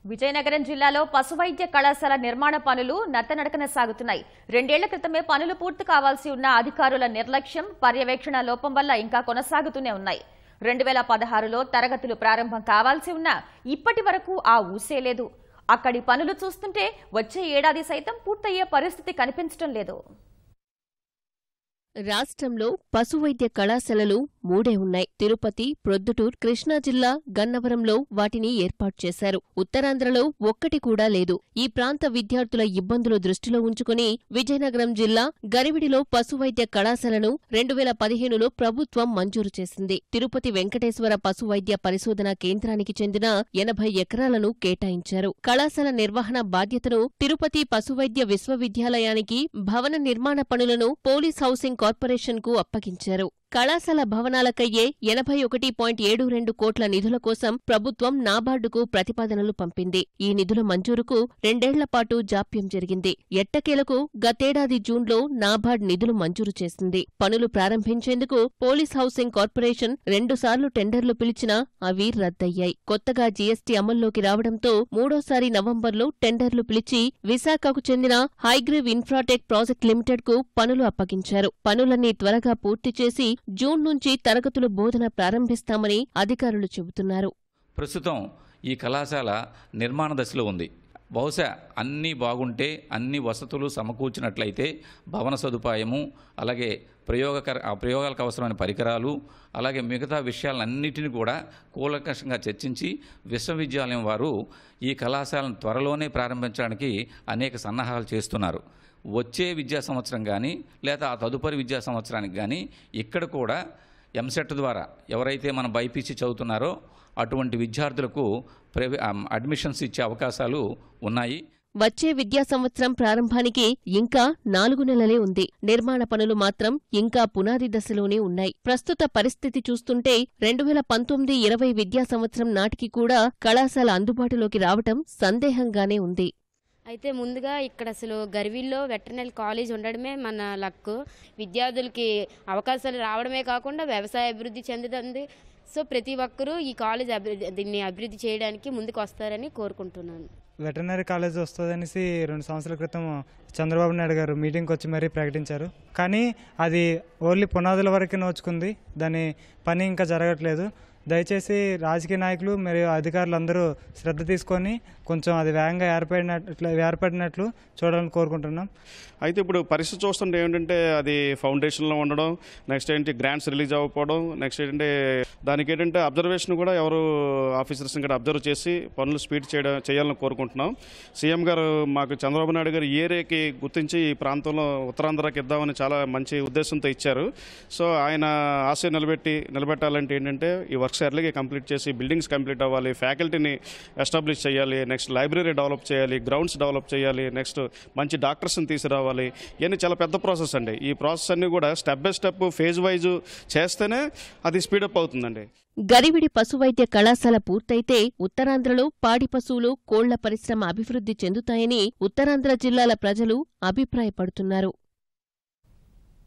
విజయనగరం జిల్లాలో పశువైద్య కళాశాల నిర్మాణ పనులు నత్తనడకన సాగుతున్నాయి రెండేళ్ల క్రితమే పనులు పూర్తి కావాల్సి ఉన్న అధికారుల నిర్లక్ష్యం పర్యవేక్షణ లోపం వల్ల ఇంకా కొనసాగుతూనే ఉన్నాయి రెండు వేల పదహారులో తరగతులు ప్రారంభం కావాల్సి ఉన్నా ఇప్పటి వరకు ఆ ఊసే లేదు అక్కడి పనులు చూస్తుంటే వచ్చే ఏడాది సైతం పూర్తయ్యే పరిస్థితి కనిపించడం లేదు రాష్ట్రంలో పశువైద్య కళాశాలలు మూడే ఉన్నాయి తిరుపతి ప్రొద్దుటూర్ కృష్ణా జిల్లా గన్నవరంలో వాటిని ఏర్పాటు చేశారు ఉత్తరాంధ్రలో ఒక్కటి కూడా లేదు ఈ ప్రాంత విద్యార్థుల ఇబ్బందులు దృష్టిలో ఉంచుకుని విజయనగరం జిల్లా గరివిడిలో పశువైద్య కళాశాలను రెండు వేల పదిహేనులో ప్రభుత్వం మంజూరు చేసింది తిరుపతి వెంకటేశ్వర పశువైద్య పరిశోధన కేంద్రానికి చెందిన ఎనభై ఎకరాలను కేటాయించారు కళాశాల నిర్వహణ బాధ్యతను తిరుపతి పశువైద్య విశ్వవిద్యాలయానికి భవన నిర్మాణ పనులను పోలీస్ హౌసింగ్ కార్పొరేషన్ కు అప్పగించారు కళాశాల భవనాలకయ్యే ఎనభై ఒకటి పాయింట్ ఏడు రెండు కోట్ల నిధుల కోసం ప్రభుత్వం నాబార్డుకు ప్రతిపాదనలు పంపింది ఈ నిధుల మంజూరుకు రెండేళ్ల పాటు జాప్యం జరిగింది ఎట్టకేలకు గతేడాది జూన్లో నాబార్డ్ నిధులు మంజూరు చేసింది పనులు ప్రారంభించేందుకు పోలీస్ హౌసింగ్ కార్పొరేషన్ రెండుసార్లు టెండర్లు పిలిచినా అవి రద్దయ్యాయి కొత్తగా జీఎస్టీ అమల్లోకి రావడంతో మూడోసారి నవంబర్లో టెండర్లు పిలిచి విశాఖకు చెందిన హైగ్రేవ్ ఇన్ఫ్రాటెక్ ప్రాజెక్ట్ లిమిటెడ్ కు పనులు అప్పగించారు పనులన్నీ త్వరగా పూర్తి చేసి జూన్ నుంచి తరగతులు బోధన ప్రారంభిస్తామని అధికారులు చెబుతున్నారు ప్రస్తుతం ఈ కళాశాల నిర్మాణ దశలో ఉంది బహుశా అన్నీ బాగుంటే అన్ని వసతులు సమకూర్చినట్లయితే భవన సదుపాయము అలాగే ప్రయోగకర ఆ ప్రయోగాలకు అవసరమైన పరికరాలు అలాగే మిగతా విషయాలన్నిటిని కూడా కూలంకషంగా చర్చించి విశ్వవిద్యాలయం వారు ఈ కళాశాలను త్వరలోనే ప్రారంభించడానికి అనేక సన్నాహాలు చేస్తున్నారు వచ్చే విద్యా సంవత్సరం కానీ లేదా ఆ తదుపరి విద్యా సంవత్సరానికి కానీ ఇక్కడ కూడా ఎంసెట్ ద్వారా ఎవరైతే మన బైపీసీ చదువుతున్నారో అటువంటి విద్యార్థులకు ప్రైవే అడ్మిషన్స్ ఇచ్చే అవకాశాలు ఉన్నాయి వచ్చే విద్యా సంవత్సరం ప్రారంభానికి ఇంకా నాలుగు నెలలే ఉంది నిర్మాణ పనులు మాత్రం ఇంకా పునాది దశలోనే ఉన్నాయి ప్రస్తుత పరిస్థితి చూస్తుంటే రెండు వేల పంతొమ్మిది ఇరవై విద్యా సంవత్సరం నాటికి కూడా కళాశాల అందుబాటులోకి రావటం సందేహంగానే ఉంది అయితే ముందుగా ఇక్కడ అసలు గర్విల్లో వెటర్నరీ కాలేజ్ ఉండడమే మన లక్ విద్యార్థులకి అవకాశాలు రావడమే కాకుండా వ్యవసాయ అభివృద్ధి చెందుతుంది సో ప్రతి ఒక్కరూ ఈ కాలేజ్ అభివృద్ధి దీన్ని అభివృద్ధి చేయడానికి ముందుకు వస్తారని కోరుకుంటున్నాను వెటర్నరీ కాలేజ్ వస్తుందనేసి రెండు సంవత్సరాల క్రితం చంద్రబాబు నాయుడు గారు మీటింగ్కి వచ్చి మరీ ప్రకటించారు కానీ అది ఓన్లీ పునాదుల వరకే నోచుకుంది దాని పని ఇంకా జరగట్లేదు దయచేసి రాజకీయ నాయకులు మరియు అధికారులు అందరూ శ్రద్ధ తీసుకొని కొంచెం అది వేగంగా ఏర్పడినట్లు ఏర్పడినట్లు చూడాలని కోరుకుంటున్నాం అయితే ఇప్పుడు పరిస్థితి చూస్తుంటే ఏంటంటే అది ఫౌండేషన్లో ఉండడం నెక్స్ట్ ఏంటి గ్రాంట్స్ రిలీజ్ అవ్వకపోవడం నెక్స్ట్ ఏంటంటే దానికి ఏంటంటే అబ్జర్వేషన్ కూడా ఎవరు ఆఫీసర్స్ ఇక్కడ అబ్జర్వ్ చేసి పనులు స్పీడ్ చేయడం చేయాలని కోరుకుంటున్నాం సీఎం గారు మాకు చంద్రబాబు నాయుడు గారు ఈ ఏరియాకి గుర్తించి ఈ ప్రాంతంలో ఉత్తరాంధ్రకి ఇద్దామని చాలా మంచి ఉద్దేశంతో ఇచ్చారు సో ఆయన ఆశ నిలబెట్టి నిలబెట్టాలంటే ఏంటంటే ఈ వర్క్స్ ఎర్లీగా కంప్లీట్ చేసి బిల్డింగ్స్ కంప్లీట్ అవ్వాలి ఫ్యాకల్టీని ఎస్టాబ్లిష్ చేయాలి నెక్స్ట్ లైబ్రరీ డెవలప్ చేయాలి గ్రౌండ్స్ డెవలప్ చేయాలి నెక్స్ట్ మంచి డాక్టర్స్ని తీసుకురావాలి ఇవన్నీ చాలా పెద్ద ప్రాసెస్ అండి ఈ ప్రాసెస్ అన్ని కూడా step by step phase wise చేస్తేనే అది స్పీడప్ అవుతుందండి గరివిడి పశువైద్య కళాశాల పూర్తయితే ఉత్తరాంధ్రలో పాడి పశువులు కోళ్ల పరిశ్రమ అభివృద్ధి చెందుతాయని ఉత్తరాంధ్ర జిల్లాల ప్రజలు అభిప్రాయపడుతున్నారు